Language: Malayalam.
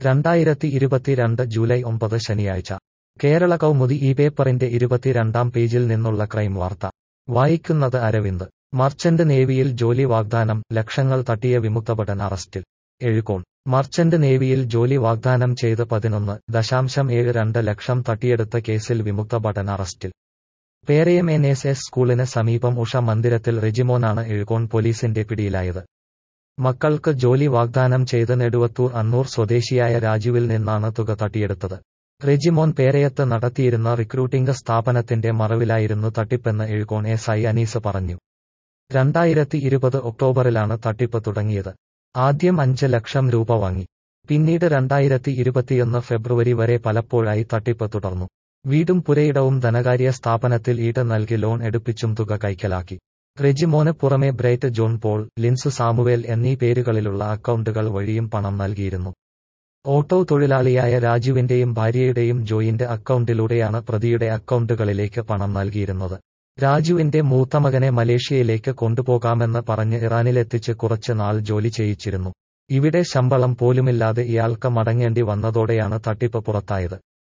രണ്ടായിരത്തി ഇരുപത്തിരണ്ട് ജൂലൈ ഒമ്പത് ശനിയാഴ്ച കേരള കൗമുദി ഈ പേപ്പറിന്റെ ഇരുപത്തിരണ്ടാം പേജിൽ നിന്നുള്ള ക്രൈം വാർത്ത വായിക്കുന്നത് അരവിന്ദ് മർച്ചന്റ് നേവിയിൽ ജോലി വാഗ്ദാനം ലക്ഷങ്ങൾ തട്ടിയ വിമുക്തഭടൻ അറസ്റ്റിൽ എഴുകോൺ മർച്ചന്റ് നേവിയിൽ ജോലി വാഗ്ദാനം ചെയ്ത് പതിനൊന്ന് ദശാംശം ഏഴ് രണ്ട് ലക്ഷം തട്ടിയെടുത്ത കേസിൽ വിമുക്തഭടൻ അറസ്റ്റിൽ പേരയം എൻ എസ് എസ് സ്കൂളിന് സമീപം ഉഷ മന്ദിരത്തിൽ റെജിമോനാണ് എഴുകോൺ പോലീസിന്റെ പിടിയിലായത് മക്കൾക്ക് ജോലി വാഗ്ദാനം ചെയ്ത് നെടുവത്തൂർ അന്നൂർ സ്വദേശിയായ രാജുവിൽ നിന്നാണ് തുക തട്ടിയെടുത്തത് റെജിമോൻ പേരയത്ത് നടത്തിയിരുന്ന റിക്രൂട്ടിംഗ് സ്ഥാപനത്തിന്റെ മറവിലായിരുന്നു തട്ടിപ്പെന്ന് എഴുകോൺ എസ് ഐ അനീസ് പറഞ്ഞു രണ്ടായിരത്തി ഇരുപത് ഒക്ടോബറിലാണ് തട്ടിപ്പ് തുടങ്ങിയത് ആദ്യം അഞ്ച് ലക്ഷം രൂപ വാങ്ങി പിന്നീട് രണ്ടായിരത്തി ഇരുപത്തിയൊന്ന് ഫെബ്രുവരി വരെ പലപ്പോഴായി തട്ടിപ്പ് തുടർന്നു വീടും പുരയിടവും ധനകാര്യ സ്ഥാപനത്തിൽ ഈട് നൽകി ലോൺ എടുപ്പിച്ചും തുക കൈക്കലാക്കി റെജിമോന് പുറമെ Bright John Paul Linsu Samuel എന്നീ പേരുകളിലുള്ള അക്കൗണ്ടുകൾ വഴിയും പണം നൽകിയിരുന്നു ഓട്ടോ തൊഴിലാളിയായ രാജുവിന്റെയും ഭാര്യയുടെയും ജോയിന്റ് അക്കൗണ്ടിലൂടെയാണ് പ്രതിയുടെ അക്കൗണ്ടുകളിലേക്ക് പണം നൽകിയിരുന്നത് രാജുവിന്റെ മൂത്ത മകനെ മലേഷ്യയിലേക്ക് കൊണ്ടുപോകാമെന്ന് പറഞ്ഞ് ഇറാനിലെത്തിച്ച് കുറച്ച് നാൾ ജോലി ചെയ്യിച്ചിരുന്നു ഇവിടെ ശമ്പളം പോലുമില്ലാതെ ഇയാൾക്ക് മടങ്ങേണ്ടി വന്നതോടെയാണ് തട്ടിപ്പ് പുറത്തായത്